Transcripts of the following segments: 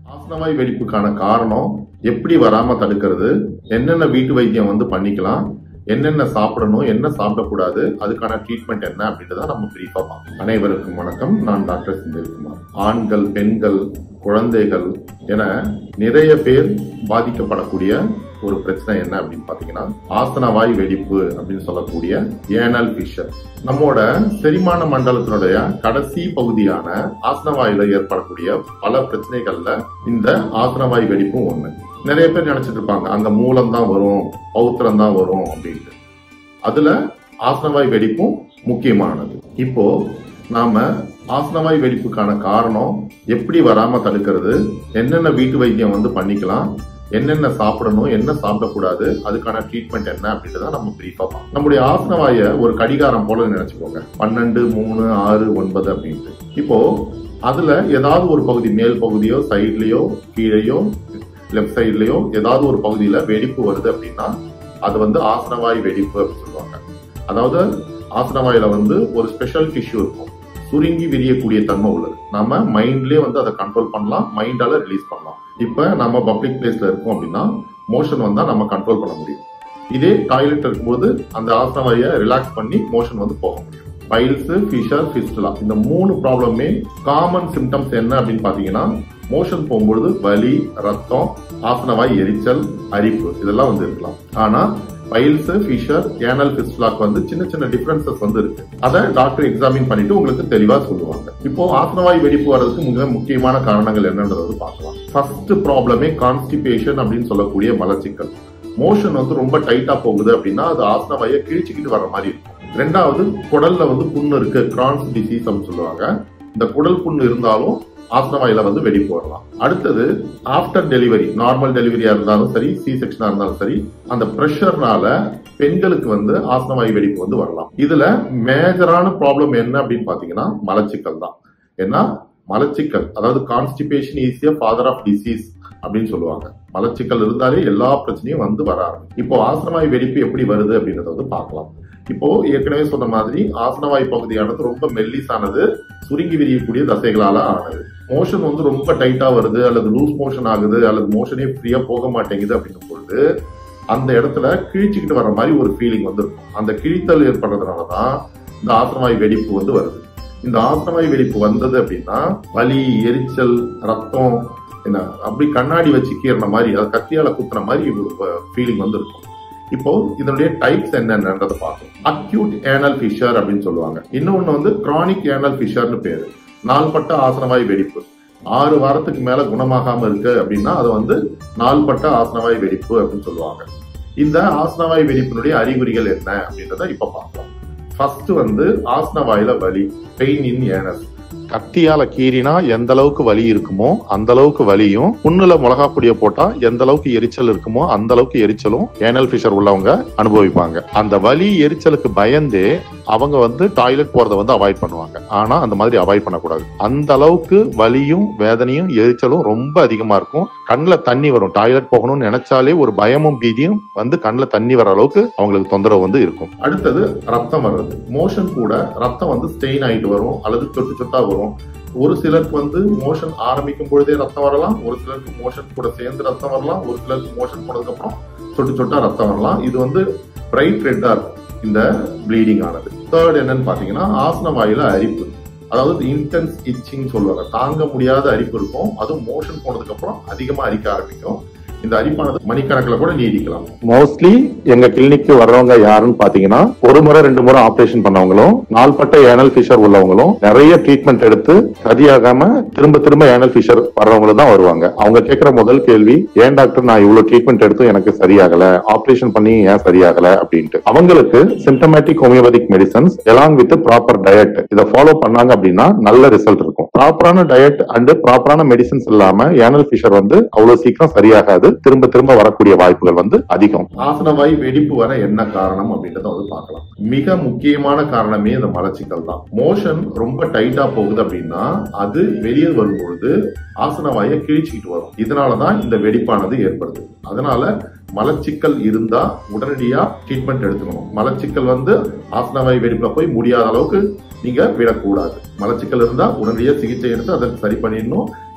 ஆசனவாய் வெடிப்புக்கான காரணம் எப்படி வராம தடுக்கிறது என்னென்ன வீட்டு வைத்தியம் வந்து பண்ணிக்கலாம் என்னென்ன சாப்பிடணும் என்ன சாப்பிடக்கூடாது அதுக்கான ட்ரீட்மெண்ட் என்ன அப்படின்றத நம்ம பிரீஃபா பார்ப்போம் அனைவருக்கும் வணக்கம் நான் டாக்டர் செந்தில்குமார் ஆண்கள் பெண்கள் குழந்தைகள் என நிறைய பேர் பாதிக்கப்படக்கூடிய ஒரு பிரச்சனை என்ன அப்படின்னு பாத்தீங்கன்னா ஆசனவாய் வெடிப்பு அப்படின்னு சொல்லக்கூடிய ஏனல் ஃபிஷர் நம்மோட செரிமான மண்டலத்தினுடைய கடைசி பகுதியான ஆசனவாயில ஏற்படக்கூடிய பல பிரச்சனைகள்ல இந்த ஆசனவாய் வெடிப்பும் ஒண்ணு நிறைய பேர் நினைச்சிட்டு இருப்பாங்க அங்க மூலம் தான் வரும் பௌத்திரம் தான் வரும் அப்படின்ட்டு அதுல ஆசனவாய் வெடிப்பும் முக்கியமானது இப்போ நாம ஆசனவாய் வெடிப்புக்கான காரணம் எப்படி வராம தடுக்கிறது என்னென்ன வீட்டு வைத்தியம் வந்து பண்ணிக்கலாம் என்னென்ன சாப்பிடணும் என்ன சாப்பிடக்கூடாது அதுக்கான ட்ரீட்மெண்ட் என்ன அப்படின்றத நம்ம பிரீஃபா பார்ப்போம் நம்முடைய ஆசனவாய ஒரு கடிகாரம் போல நினைச்சுக்கோங்க பன்னெண்டு மூணு ஆறு ஒன்பது அப்படின்ட்டு இப்போ அதுல ஏதாவது ஒரு பகுதி மேல் பகுதியோ சைட்லயோ கீழேயோ லெஃப்ட் சைட்லயோ ஏதாவது ஒரு பகுதியில வெடிப்பு வருது அப்படின்னா அது வந்து ஆசனவாய் வெடிப்பு அப்படின்னு சொல்லுவாங்க அதாவது ஆசனவாயில வந்து ஒரு ஸ்பெஷல் டிஷ்யூ இருக்கும் சுருங்கி விரியக்கூடிய தன்மை உள்ளது நம்ம மைண்ட்லயே வந்து அதை கண்ட்ரோல் பண்ணலாம் மைண்டால ரிலீஸ் பண்ணலாம் இப்ப நம்ம பப்ளிக் பிளேஸ்ல இருக்கோம் அப்படின்னா மோஷன் வந்தா நம்ம கண்ட்ரோல் பண்ண முடியும் இதே டாய்லெட் இருக்கும்போது அந்த ஆசனவாயை ரிலாக்ஸ் பண்ணி மோஷன் வந்து போக முடியும் பைல்ஸ் ஃபிஷர் ஃபிஸ்டுலா இந்த மூணு ப்ராப்ளமே காமன் சிம்டம்ஸ் என்ன அப்படின்னு பாத்தீங்கன்னா மோஷன் போகும்பொழுது வலி ரத்தம் ஆசனவாய் எரிச்சல் அரிப்பு இதெல்லாம் வந்து இருக்கலாம் ஆனா பைல்ஸ் ஃபிஷர் ஏனல் ஃபிஸ்டுலாக்கு வந்து சின்ன சின்ன டிஃபரன்சஸ் வந்து இருக்கு அதை டாக்டர் எக்ஸாமின் பண்ணிட்டு உங்களுக்கு தெளிவா சொல்லுவாங்க இப்போ ஆசனவாய் வெடிப்பு வர்றதுக்கு மிக முக்கியமான காரணங்கள் என்னன்றதை வந்து பார்க்கலாம் ஃபர்ஸ்ட் ப்ராப்ளமே கான்ஸ்டிபேஷன் அப்படின்னு சொல்லக்கூடிய மலச்சிக்கல் மோஷன் வந்து ரொம்ப டைட்டா போகுது அப்படின்னா அது ஆசனவாயை கிழிச்சுக்கிட்டு வர மாதிரி இருக்கும் ரெண்டாவது குடல்ல வந்து புண்ணு இருக்கு கிரான்ஸ் டிசீஸ் அப்படின்னு சொல்லுவாங்க இந்த குடல் புண்ணு இருந்தாலும் ஆசனவாயில வந்து வெடிப்பு வரலாம் அடுத்தது ஆஃப்டர் டெலிவரி நார்மல் டெலிவரியா இருந்தாலும் சரி சி செக்ஷனா இருந்தாலும் சரி அந்த ப்ரெஷர்னால பெண்களுக்கு வந்து ஆசனவாயு வெடிப்பு வந்து வரலாம் இதுல மேஜரான ப்ராப்ளம் என்ன அப்படின்னு பாத்தீங்கன்னா மலச்சிக்கல் தான் ஏன்னா மலச்சிக்கல் அதாவது கான்ஸ்டிபேஷன் ஈஸியா ஃபாதர் ஆஃப் டிசீஸ் அப்படின்னு சொல்லுவாங்க மலச்சிக்கல் இருந்தாலே எல்லா பிரச்சனையும் வந்து வர ஆரம்பிக்கும் இப்போ ஆசனவாய் வெடிப்பு எப்படி வருது அப்படின்றத வந்து பார்க்கலாம் இப்போ ஏற்கனவே சொன்ன மாதிரி ஆசனவாய் பகுதியானது ரொம்ப மெல்லிசானது சுருங்கி விரியக்கூடிய தசைகளால ஆனது மோஷன் வந்து ரொம்ப டைட்டா வருது அல்லது லூஸ் மோஷன் ஆகுது அல்லது மோஷனே ஃப்ரீயா போக மாட்டேங்குது அப்படின்னும் பொழுது அந்த இடத்துல கிழிச்சுக்கிட்டு வர மாதிரி ஒரு ஃபீலிங் வந்து இருக்கும் அந்த கிழித்தல் ஏற்படுறதுனால தான் இந்த ஆசனவாய் வெடிப்பு வந்து வருது இந்த ஆசனவாய் வெடிப்பு வந்தது அப்படின்னா வலி எரிச்சல் ரத்தம் என்ன அப்படி கண்ணாடி வச்சு கீறின மாதிரி அது கத்தியால குத்துன மாதிரி ஒரு ஃபீலிங் வந்து இருக்கும் இப்போ இதனுடைய டைப்ஸ் என்னென்னன்றதை பார்க்கணும் அக்யூட் ஏனல் ஃபிஷர் அப்படின்னு சொல்லுவாங்க இன்னொன்னு வந்து கிரானிக் ஏனல் ஃபிஷர்னு பேரு நாள்பட்ட ஆசனவாய் வெடிப்பு ஆறு வாரத்துக்கு மேல குணமாகாம இருக்கு அப்படின்னா அது வந்து நாள்பட்ட ஆசனவாய் வெடிப்பு அப்படின்னு சொல்லுவாங்க இந்த ஆசனவாய் வெடிப்பினுடைய அறிகுறிகள் என்ன அப்படின்றத இப்ப பார்க்கலாம் ஃபர்ஸ்ட் வந்து ஆசனவாயில வலி பெயின் இன் ஏனஸ் கத்தியால கீறினா எந்த அளவுக்கு வலி இருக்குமோ அந்த அளவுக்கு வலியும் புண்ணுல மிளகா பொடிய போட்டா எந்த அளவுக்கு எரிச்சல் இருக்குமோ அந்த அளவுக்கு எரிச்சலும் ஏனல் ஃபிஷர் உள்ளவங்க அனுபவிப்பாங்க அந்த வலி எரிச்சலுக்கு பயந்தே அவங்க வந்து டாய்லெட் போறத வந்து அவாய்ட் பண்ணுவாங்க ஆனா அந்த மாதிரி அவாய்ட் பண்ணக்கூடாது அந்த அளவுக்கு வலியும் வேதனையும் எரிச்சலும் ரொம்ப அதிகமா இருக்கும் கண்ணில் தண்ணி வரும் டாய்லெட் போகணும்னு நினைச்சாலே ஒரு பயமும் பீதியும் வந்து கண்ணில் தண்ணி வர அளவுக்கு அவங்களுக்கு தொந்தரவு வந்து இருக்கும் அடுத்தது ரத்தம் வர்றது மோஷன் கூட ரத்தம் வந்து ஸ்டெயின் ஆயிட்டு வரும் அல்லது சொட்டு சொட்டா வரும் ஒரு சிலருக்கு வந்து மோஷன் ஆரம்பிக்கும் பொழுதே ரத்தம் வரலாம் ஒரு சிலருக்கு மோஷன் கூட சேர்ந்து ரத்தம் வரலாம் ஒரு சிலருக்கு மோஷன் போனதுக்கு அப்புறம் சொட்டு சொட்டா ரத்தம் வரலாம் இது வந்து பிரைட் ரெட்டா இருக்கும் இந்த ப்ளீடிங் ஆனது தேர்ட் என்னன்னு பாத்தீங்கன்னா ஆசன வாயில அரிப்பு அதாவது இன்டென்ஸ் இச்சிங் சொல்லுவாங்க தாங்க முடியாத அரிப்பு இருக்கும் அதுவும் மோஷன் போனதுக்கு அப்புறம் அதிகமா அரிக்க ஆரம்பிக்கும் இந்த அரிப்பானது மணிக்கணக்கில் கூட நீடிக்கலாம் மோஸ்ட்லி எங்க கிளினிக்கு வர்றவங்க யாருன்னு பாத்தீங்கன்னா ஒரு முறை ரெண்டு முறை ஆபரேஷன் பண்ணவங்களும் நாள்பட்ட ஏனல் ஃபிஷர் உள்ளவங்களும் நிறைய ட்ரீட்மெண்ட் எடுத்து சரியாகாம திரும்ப திரும்ப ஏனல் ஃபிஷர் வர்றவங்களும் தான் வருவாங்க அவங்க கேட்கிற முதல் கேள்வி ஏன் டாக்டர் நான் இவ்வளவு ட்ரீட்மெண்ட் எடுத்தும் எனக்கு சரியாகல ஆபரேஷன் பண்ணி ஏன் சரியாகல அப்படின்ட்டு அவங்களுக்கு symptomatic homeopathic medicines along with proper diet இதை ஃபாலோ பண்ணாங்க அப்படின்னா நல்ல ரிசல்ட் இருக்கும் ப்ராப்பரான டயட் அண்ட் ப்ராப்பரான மெடிசன்ஸ் இல்லாம ஏனல் ஃபிஷர் வந்து அவ்வளவு சீக்கிரம் சரியாகாது திரும்ப திரும்ப வரக்கூடிய வாய்ப்புகள் வந்து அதிகம் ஆசனவாய் வெடிப்பு வர என்ன காரணம் அப்படின்றத வந்து பார்க்கலாம் மிக முக்கியமான காரணமே இந்த மலச்சிக்கல் தான் மோஷன் ரொம்ப டைட்டா போகுது அப்படின்னா அது வெளியே வரும்பொழுது ஆசனவாயை கிழிச்சுக்கிட்டு வரும் இதனாலதான் இந்த வெடிப்பானது ஏற்படுது அதனால மலச்சிக்கல் இருந்தா உடனடியா ட்ரீட்மெண்ட் எடுத்துக்கணும் மலச்சிக்கல் வந்து ஆசனவாய் வெடிப்புல போய் முடியாத அளவுக்கு நீங்க விடக்கூடாது மலச்சிக்கல் இருந்தா உடனடியா சிகிச்சை எடுத்து அதை சரி பண்ணிடணும்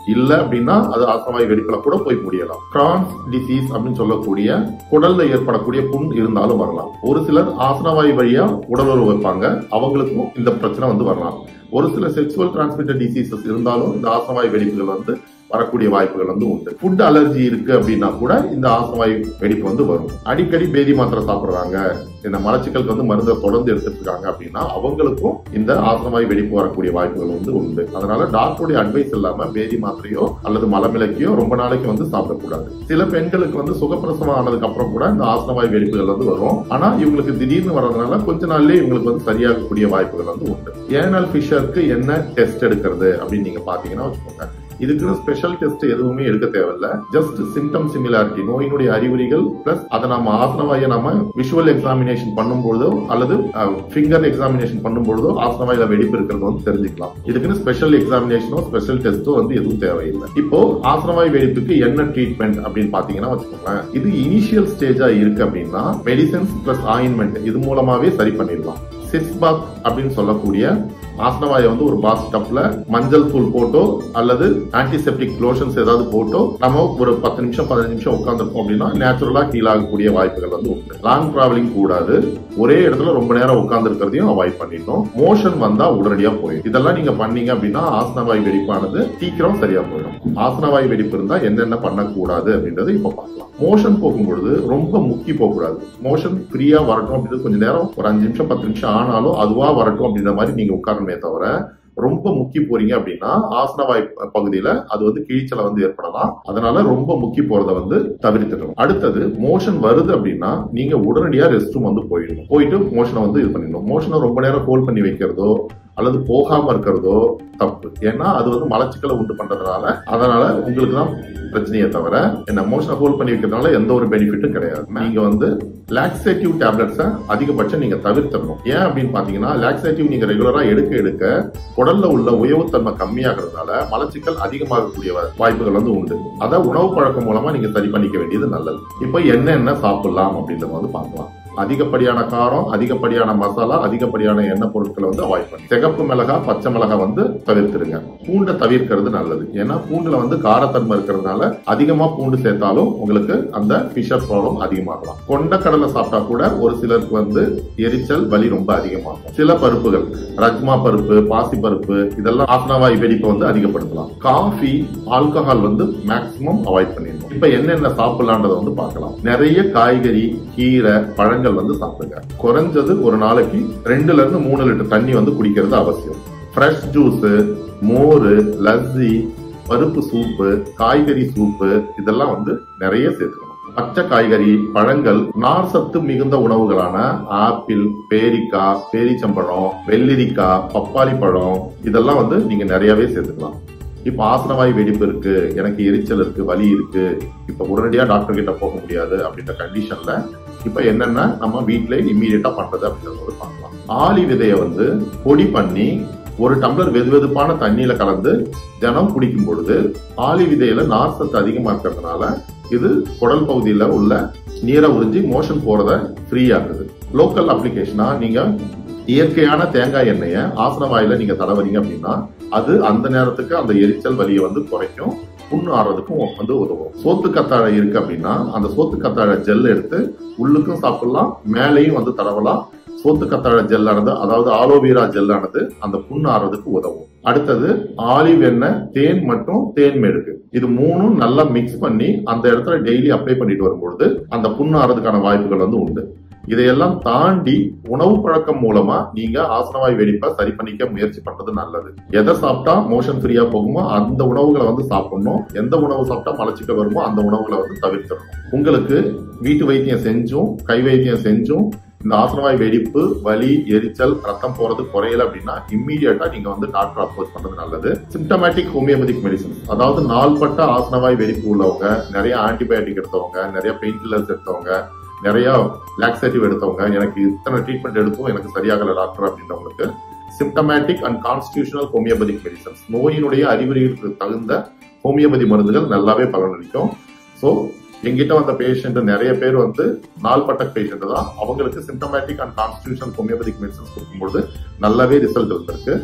இல்ல அப்படின்னா அது ஆசனவாய் வெடிப்புல கூட போய் முடியலாம் கிரான்ஸ் டிசீஸ் அப்படின்னு சொல்லக்கூடிய குடல்ல ஏற்படக்கூடிய புண் இருந்தாலும் வரலாம் ஒரு சிலர் ஆசனவாய் வழியா உடலுறவு வைப்பாங்க அவங்களுக்கும் இந்த பிரச்சனை வந்து வரலாம் ஒரு சில செக்ஸுவல் டிரான்ஸ்மிட்டட் டிசீசஸ் இருந்தாலும் இந்த ஆசனவாய் வெடிப்புகள் வந்து வரக்கூடிய வாய்ப்புகள் வந்து உண்டு ஃபுட் அலர்ஜி இருக்கு அப்படின்னா கூட இந்த ஆசனவாய் வெடிப்பு வந்து வரும் அடிக்கடி பேதி மாத்திரை சாப்பிடுறாங்க இந்த மலச்சிக்கலுக்கு வந்து மருந்தை தொடர்ந்து எடுத்துட்டு இருக்காங்க அப்படின்னா அவங்களுக்கும் இந்த ஆசனவாய் வெடிப்பு வரக்கூடிய வாய்ப்புகள் வந்து உண்டு அதனால டாக்டருடைய அட்வைஸ் இல்லாம பேதி மாத்திரையோ அல்லது மலமிளக்கியோ ரொம்ப நாளைக்கு வந்து சாப்பிடக்கூடாது சில பெண்களுக்கு வந்து சுகப்பிரசவம் ஆனதுக்கு அப்புறம் கூட இந்த ஆசனவாய் வெடிப்புகள் வந்து வரும் ஆனா இவங்களுக்கு திடீர்னு வர்றதுனால கொஞ்ச நாள்லயே இவங்களுக்கு வந்து சரியாகக்கூடிய வாய்ப்புகள் வந்து உண்டு ஏனல் ஃபிஷருக்கு என்ன டெஸ்ட் எடுக்கிறது அப்படின்னு நீங்க பாத்தீங்கன்னா வச்சுக்கோங்க இதுக்குன்னு ஸ்பெஷல் டெஸ்ட் எதுவுமே எடுக்க தேவையில்ல ஜஸ்ட் சிம்டம் சிமிலாரிட்டி நோயினுடைய அறிகுறிகள் பிளஸ் அதை நம்ம ஆசனவாயை நம்ம விஷுவல் எக்ஸாமினேஷன் பண்ணும்போதோ அல்லது ஃபிங்கர் எக்ஸாமினேஷன் பண்ணும்பொழுதோ ஆசனவாயில வெடிப்பு இருக்கிறது வந்து தெரிஞ்சுக்கலாம் இதுக்குன்னு ஸ்பெஷல் எக்ஸாமினேஷனோ ஸ்பெஷல் டெஸ்ட்டோ வந்து எதுவும் தேவையில்லை இப்போ ஆசனவாய் வெடிப்புக்கு என்ன ட்ரீட்மெண்ட் அப்படின்னு பாத்தீங்கன்னா வச்சுக்கோங்களேன் இது இனிஷியல் ஸ்டேஜா இருக்கு அப்படின்னா மெடிசன்ஸ் பிளஸ் ஆயின்மெண்ட் இது மூலமாவே சரி பண்ணிடலாம் சிக்ஸ் பாத் அப்படின்னு சொல்லக்கூடிய ஆசனவாயை வந்து ஒரு பாத் டப்ல மஞ்சள் தூள் போட்டோ அல்லது ஆன்டிசெப்டிக் லோஷன்ஸ் ஏதாவது போட்டோ நம்ம ஒரு பத்து நிமிஷம் பதினஞ்சு நிமிஷம் உட்காந்துருக்கோம் அப்படின்னா நேச்சுரலா கீழாகக்கூடிய வாய்ப்புகள் வந்து உண்டு லாங் டிராவலிங் கூடாது ஒரே இடத்துல ரொம்ப நேரம் உட்கார்ந்து இருக்கிறதையும் அவாய்ட் பண்ணிடணும் மோஷன் வந்தா உடனடியா போயிடும் இதெல்லாம் நீங்க பண்ணீங்க அப்படின்னா ஆசனவாய் வெடிப்பானது சீக்கிரம் சரியா போயிடும் ஆசனவாய் வெடிப்பு இருந்தா என்னென்ன பண்ணக்கூடாது அப்படின்றது இப்ப பார்க்கலாம் மோஷன் போகும்பொழுது ரொம்ப முக்கி போகக்கூடாது மோஷன் ஃப்ரீயா வரட்டும் அப்படின்றது கொஞ்ச நேரம் ஒரு அஞ்சு நிமிஷம் பத்து நிமிஷம் ஆனாலும் அதுவா வரட்டும் அப்படின்ற மாதிரி நீங்க உட்காரணுமே தவிர ரொம்ப முக்கி போறீங்க அப்படின்னா ஆசனவாய் பகுதியில அது வந்து கிழிச்சலை வந்து ஏற்படலாம் அதனால ரொம்ப முக்கி போறத வந்து தவிர்த்துடணும் அடுத்தது மோஷன் வருது அப்படின்னா நீங்க உடனடியா ரெஸ்ட் ரூம் வந்து போயிடணும் போயிட்டு மோஷனை வந்து இது பண்ணிடணும் மோஷனை ரொம்ப நேரம் ஹோல்ட் பண்ணி வைக்கிறதோ அல்லது போகாம இருக்கிறதோ தப்பு ஏன்னா அது வந்து மலச்சிக்கலை உண்டு பண்றதுனால அதனால உங்களுக்கு தான் பிரச்சனையே தவிர என்ன மோஷனை ஹோல்ட் பண்ணி வைக்கிறதுனால எந்த ஒரு பெனிஃபிட்டும் கிடையாது நீங்க வந்து லாக்ஸேட்டிவ் டேப்லெட்ஸை அதிகபட்சம் நீங்க தவிர்த்திடணும் ஏன் அப்படின்னு பாத்தீங்கன்னா லாக்ஸேட்டிவ் நீங்க ரெகுலரா எடுக்க எடுக்க குடல்ல உள்ள உயவுத்தன்மை கம்மியாகிறதுனால மலச்சிக்கல் அதிகமாகக்கூடிய வாய்ப்புகள் வந்து உண்டு அதை உணவு பழக்கம் மூலமா நீங்க சரி பண்ணிக்க வேண்டியது நல்லது இப்போ என்னென்ன சாப்பிடலாம் அப்படின்றத வந்து பார்க்கலாம் அதிகப்படியான காரம் அதிகப்படியான மசாலா அதிகப்படியான எண்ணெய் பொருட்களை வந்து அவாய்ட் பண்ணி சிகப்பு மிளகா பச்சை மிளகா வந்து தவிர்த்துருங்க பூண்டை தவிர்க்கிறது நல்லது ஏன்னா பூண்டுல வந்து காரத்தன்மை இருக்கிறதுனால அதிகமா பூண்டு சேர்த்தாலும் உங்களுக்கு அந்த ஃபிஷர் ப்ராப்ளம் அதிகமாகலாம் கொண்டக்கடலை சாப்பிட்டா கூட ஒரு சிலருக்கு வந்து எரிச்சல் வலி ரொம்ப அதிகமாகும் சில பருப்புகள் ரஜ்மா பருப்பு பாசி பருப்பு இதெல்லாம் ஆசனவாய் வெடிப்பை வந்து அதிகப்படுத்தலாம் காஃபி ஆல்கஹால் வந்து மேக்சிமம் அவாய்ட் பண்ணிடணும் இப்ப என்னென்ன சாப்பிடலான்றதை வந்து பார்க்கலாம் நிறைய காய்கறி கீரை பழங்கள் பழங்கள் வந்து சாப்பிடுங்க குறைஞ்சது ஒரு நாளைக்கு ரெண்டுல இருந்து மூணு லிட்டர் தண்ணி வந்து குடிக்கிறது அவசியம் ஃப்ரெஷ் ஜூஸ் மோர் லஸ்ஸி பருப்பு சூப்பு காய்கறி சூப்பு இதெல்லாம் வந்து நிறைய சேர்த்துக்கணும் பச்சை காய்கறி பழங்கள் நார் சத்து மிகுந்த உணவுகளான ஆப்பிள் பேரிக்காய் பேரிச்சம்பழம் வெள்ளரிக்காய் பப்பாளி பழம் இதெல்லாம் வந்து நீங்க நிறையவே சேர்த்துக்கலாம் இப்ப ஆசனவாய் வெடிப்பு இருக்கு எனக்கு எரிச்சல் இருக்கு வலி இருக்கு இப்ப உடனடியா டாக்டர் கிட்ட போக முடியாது அப்படின்ற கண்டிஷன்ல இப்ப என்னென்ன நம்ம வீட்ல இம்மீடியட்டா பண்றது அப்படின்றத பார்க்கலாம் ஆலி விதையை வந்து பொடி பண்ணி ஒரு டம்ளர் வெது வெதுப்பான தண்ணியில கலந்து தினம் குடிக்கும் பொழுது ஆலி விதையில நார் சத்து அதிகமா இருக்கிறதுனால இது குடல் பகுதியில உள்ள நீரை உறிஞ்சி மோஷன் போறத ஃப்ரீ ஆகுது லோக்கல் அப்ளிகேஷனா நீங்க இயற்கையான தேங்காய் எண்ணெயை ஆசன வாயில நீங்க தடவறீங்க அப்படின்னா அது அந்த நேரத்துக்கு அந்த எரிச்சல் வலியை வந்து குறைக்கும் புண்ணு ஆறதுக்கும் வந்து உதவும் சோத்து கத்தாழை இருக்கு அப்படின்னா அந்த சோத்து கத்தாழை ஜெல் எடுத்து உள்ளுக்கும் சாப்பிடலாம் மேலேயும் வந்து தடவலாம் சோத்து கத்தாழை ஜெல்லானது அதாவது ஆலோவேரா ஜெல்லானது அந்த புண்ணு ஆறதுக்கு உதவும் அடுத்தது ஆலிவ் எண்ணெய் தேன் மற்றும் தேன் மெழுகு இது மூணும் நல்லா மிக்ஸ் பண்ணி அந்த இடத்துல டெய்லி அப்ளை பண்ணிட்டு வரும்பொழுது அந்த புண்ணு ஆறதுக்கான வாய்ப்புகள் வந்து உண்டு இதையெல்லாம் தாண்டி உணவு பழக்கம் மூலமா நீங்க ஆசனவாய் வெடிப்பை சரி பண்ணிக்க முயற்சி பண்றது நல்லது எதை சாப்பிட்டா மோஷன் ஃப்ரீயா போகுமோ அந்த உணவுகளை வந்து சாப்பிடணும் எந்த உணவு சாப்பிட்டா மலச்சிக்க வருமோ அந்த உணவுகளை வந்து தவிர்த்திடணும் உங்களுக்கு வீட்டு வைத்தியம் செஞ்சும் கை வைத்தியம் செஞ்சும் இந்த ஆசனவாய் வெடிப்பு வலி எரிச்சல் ரத்தம் போறது குறையல அப்படின்னா இம்மீடியட்டா நீங்க வந்து டாக்டர் அப்ரோச் பண்றது நல்லது சிம்டமேட்டிக் ஹோமியோபதிக் மெடிசன் அதாவது நாள்பட்ட ஆசனவாய் வெடிப்பு உள்ளவங்க நிறைய ஆன்டிபயோட்டிக் எடுத்தவங்க நிறைய பெயின் கில்லர்ஸ் எடுத்தவங்க நிறைய லாக்ஸேட்டிவ் எடுத்தவங்க எனக்கு இத்தனை ட்ரீட்மெண்ட் எடுத்தும் எனக்கு சரியாகல டாக்டர் அப்படின்றவங்களுக்கு symptomatic and constitutional homeopathic medicines நோயினுடைய அறிகுறிகளுக்கு தகுந்த ஹோமியோபதி மருந்துகள் நல்லாவே பலனளிக்கும் ஸோ எங்கிட்ட வந்த பேஷண்ட் நிறைய பேர் வந்து நாள்பட்ட பேஷண்ட் தான் அவங்களுக்கு symptomatic and constitution homeopathic medicines கொடுக்கும்போது நல்லாவே ரிசல்ட் இருந்திருக்கு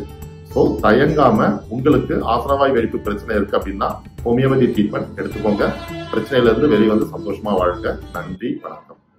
ஸோ தயங்காம உங்களுக்கு ஆசனவாய் வெடிப்பு பிரச்சனை இருக்கு அப்படின்னா ஹோமியோபதி ட்ரீட்மெண்ட் எடுத்துக்கோங்க பிரச்சனையில இருந்து வெளியே வந்து சந்தோஷமா வாழ்க நன்றி வணக்கம்